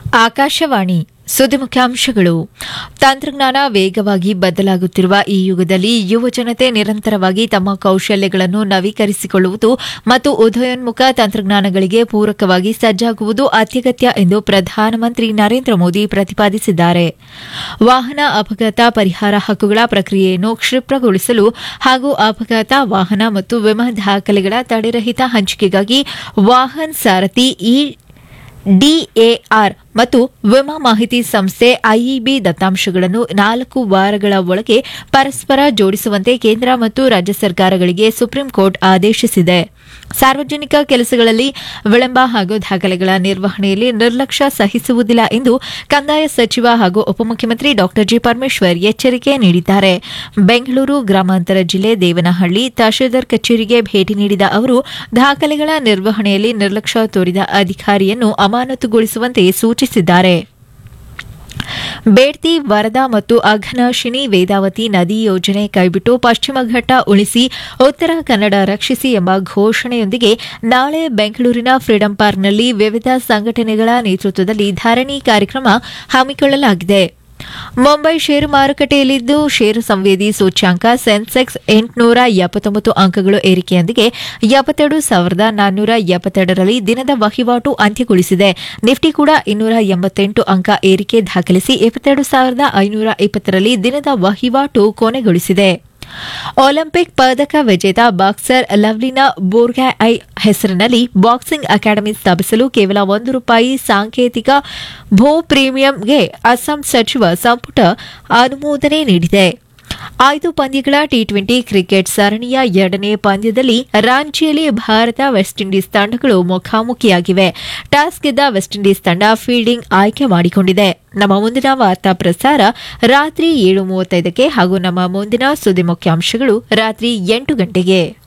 ಆಕಾಶವಾಣಿ ಸುದ್ದಿ ಮುಖ್ಯಾಂಶಗಳು ತಂತ್ರಜ್ಞಾನ ವೇಗವಾಗಿ ಬದಲಾಗುತ್ತಿರುವ ಈ ಯುಗದಲ್ಲಿ ಯುವ ಜನತೆ ನಿರಂತರವಾಗಿ ತಮ್ಮ ಕೌಶಲ್ಯಗಳನ್ನು ನವೀಕರಿಸಿಕೊಳ್ಳುವುದು ಮತ್ತು ಉದಯೋನ್ಮುಖ ತಂತ್ರಜ್ಞಾನಗಳಿಗೆ ಪೂರಕವಾಗಿ ಸಜ್ಜಾಗುವುದು ಅತ್ಯಗತ್ಯ ಎಂದು ಪ್ರಧಾನಮಂತ್ರಿ ನರೇಂದ್ರ ಮೋದಿ ಪ್ರತಿಪಾದಿಸಿದ್ದಾರೆ ವಾಹನ ಅಪಘಾತ ಪರಿಹಾರ ಹಕ್ಕುಗಳ ಪ್ರಕ್ರಿಯೆಯನ್ನು ಕ್ಷಿಪ್ರಗೊಳಿಸಲು ಹಾಗೂ ಅಪಘಾತ ವಾಹನ ಮತ್ತು ವಿಮಾ ದಾಖಲೆಗಳ ತಡೆರಹಿತ ಹಂಚಿಕೆಗಾಗಿ ವಾಹನ್ ಸಾರಥಿ ಇ ಡಿಎಆರ್ ಮತ್ತು ವಿಮಾ ಮಾಹಿತಿ ಸಂಸ್ಥೆ ಐಇಬಿ ದತ್ತಾಂಶಗಳನ್ನು ನಾಲ್ಕು ವಾರಗಳ ಒಳಗೆ ಪರಸ್ಪರ ಜೋಡಿಸುವಂತೆ ಕೇಂದ್ರ ಮತ್ತು ರಾಜ್ಯ ಸರ್ಕಾರಗಳಿಗೆ ಸುಪ್ರೀಂ ಕೋರ್ಟ್ ಆದೇಶಿಸಿದೆ ಸಾರ್ವಜನಿಕ ಕೆಲಸಗಳಲ್ಲಿ ವಿಳಂಬ ಹಾಗೂ ದಾಖಲೆಗಳ ನಿರ್ವಹಣೆಯಲ್ಲಿ ನಿರ್ಲಕ್ಷ್ಯ ಸಹಿಸುವುದಿಲ್ಲ ಎಂದು ಕಂದಾಯ ಸಚಿವ ಹಾಗೂ ಉಪಮುಖ್ಯಮಂತ್ರಿ ಡಾ ಜಿ ಪರಮೇಶ್ವರ್ ಎಚ್ಚರಿಕೆ ನೀಡಿದ್ದಾರೆ ಬೆಂಗಳೂರು ಗ್ರಾಮಾಂತರ ಜಿಲ್ಲೆ ದೇವನಹಳ್ಳಿ ತಹಶೀಲ್ದಾರ್ ಕಚೇರಿಗೆ ಭೇಟಿ ನೀಡಿದ ಅವರು ದಾಖಲೆಗಳ ನಿರ್ವಹಣೆಯಲ್ಲಿ ನಿರ್ಲಕ್ಷ್ಯ ತೋರಿದ ಅಧಿಕಾರಿಯನ್ನು ಅಮಾನತುಗೊಳಿಸುವಂತೆ ಸೂಚಿಸಿದ್ದಾರೆ ಬೇಡ್ತಿ ವರದಾ ಮತ್ತು ಅಘನಾಶಿನಿ ವೇದಾವತಿ ನದಿ ಯೋಜನೆ ಕೈಬಿಟ್ಟು ಪಶ್ಚಿಮ ಘಟ್ಟ ಉಳಿಸಿ ಉತ್ತರ ಕನ್ನಡ ರಕ್ಷಿಸಿ ಎಂಬ ಘೋಷಣೆಯೊಂದಿಗೆ ನಾಳೆ ಬೆಂಗಳೂರಿನ ಫ್ರೀಡಂ ಪಾರ್ಕ್ನಲ್ಲಿ ವಿವಿಧ ಸಂಘಟನೆಗಳ ನೇತೃತ್ವದಲ್ಲಿ ಧರಣಿ ಕಾರ್ಯಕ್ರಮ ಹಮ್ಮಿಕೊಳ್ಳಲಾಗಿದೆ ಮುಂಬೈ ಷೇರು ಮಾರುಕಟ್ಟೆಯಲ್ಲಿದ್ದು ಷೇರು ಸಂವೇದಿ ಸೂಚ್ಯಾಂಕ ಸೆನ್ಸೆಕ್ಸ್ ಎಂಟುನೂರ ಎಪ್ಪತ್ತೊಂಬತ್ತು ಅಂಕಗಳು ಏರಿಕೆಯೊಂದಿಗೆ ಎಪ್ಪತ್ತೆರಡು ಸಾವಿರದ ನಾನ್ನೂರ ಎಪ್ಪತ್ತೆರಡರಲ್ಲಿ ದಿನದ ವಹಿವಾಟು ಅಂತ್ಯಗೊಳಿಸಿದೆ ನಿಫ್ಟಿ ಕೂಡ ಇನ್ನೂರ ಎಂಬತ್ತೆಂಟು ಅಂಕ ಏರಿಕೆ ದಾಖಲಿಸಿ ಇಪ್ಪತ್ತೆರಡು ಸಾವಿರದ ಐನೂರ ಇಪ್ಪತ್ತರಲ್ಲಿ ದಿನದ ವಹಿವಾಟು ಕೊನೆಗೊಳಿಸಿದೆ ಒಲಿಂಪಿಕ್ ಪದಕ ವಿಜೇತ ಬಾಕ್ಸರ್ ಲವ್ಲಿನಾ ಬೋರ್ಗ್ಯಾಐ ಹೆಸರಿನಲ್ಲಿ ಬಾಕ್ಸಿಂಗ್ ಅಕಾಡೆಮಿ ಸ್ಥಾಪಿಸಲು ಕೇವಲ ಒಂದು ರೂಪಾಯಿ ಸಾಂಕೇತಿಕ ಭೂ ಪ್ರೀಮಿಯಂಗೆ ಅಸ್ಸಾಂ ಸಚಿವ ಸಂಪುಟ ಅನುಮೋದನೆ ನೀಡಿದೆ ಐದು ಪಂದ್ಯಗಳ ಟಿ ಟ್ವೆಂಟಿ ಕ್ರಿಕೆಟ್ ಸರಣಿಯ ಎರಡನೇ ಪಂದ್ಯದಲ್ಲಿ ರಾಂಚಿಯಲ್ಲಿ ಭಾರತ ವೆಸ್ಟ್ ಇಂಡೀಸ್ ತಂಡಗಳು ಮುಖಾಮುಖಿಯಾಗಿವೆ ಟಾಸ್ ಗೆದ್ದ ವೆಸ್ಟ್ ಇಂಡೀಸ್ ತಂಡ ಫೀಲ್ಡಿಂಗ್ ಆಯ್ಕೆ ಮಾಡಿಕೊಂಡಿದೆ ನಮ್ಮ ಮುಂದಿನ ವಾರ್ತಾ ಪ್ರಸಾರ ರಾತ್ರಿ ಏಳು ಮೂವತ್ತೈದಕ್ಕೆ ಹಾಗೂ ನಮ್ಮ ಮುಂದಿನ ಸುದ್ದಿ ಮುಖ್ಯಾಂಶಗಳು ರಾತ್ರಿ ಎಂಟು ಗಂಟೆಗೆ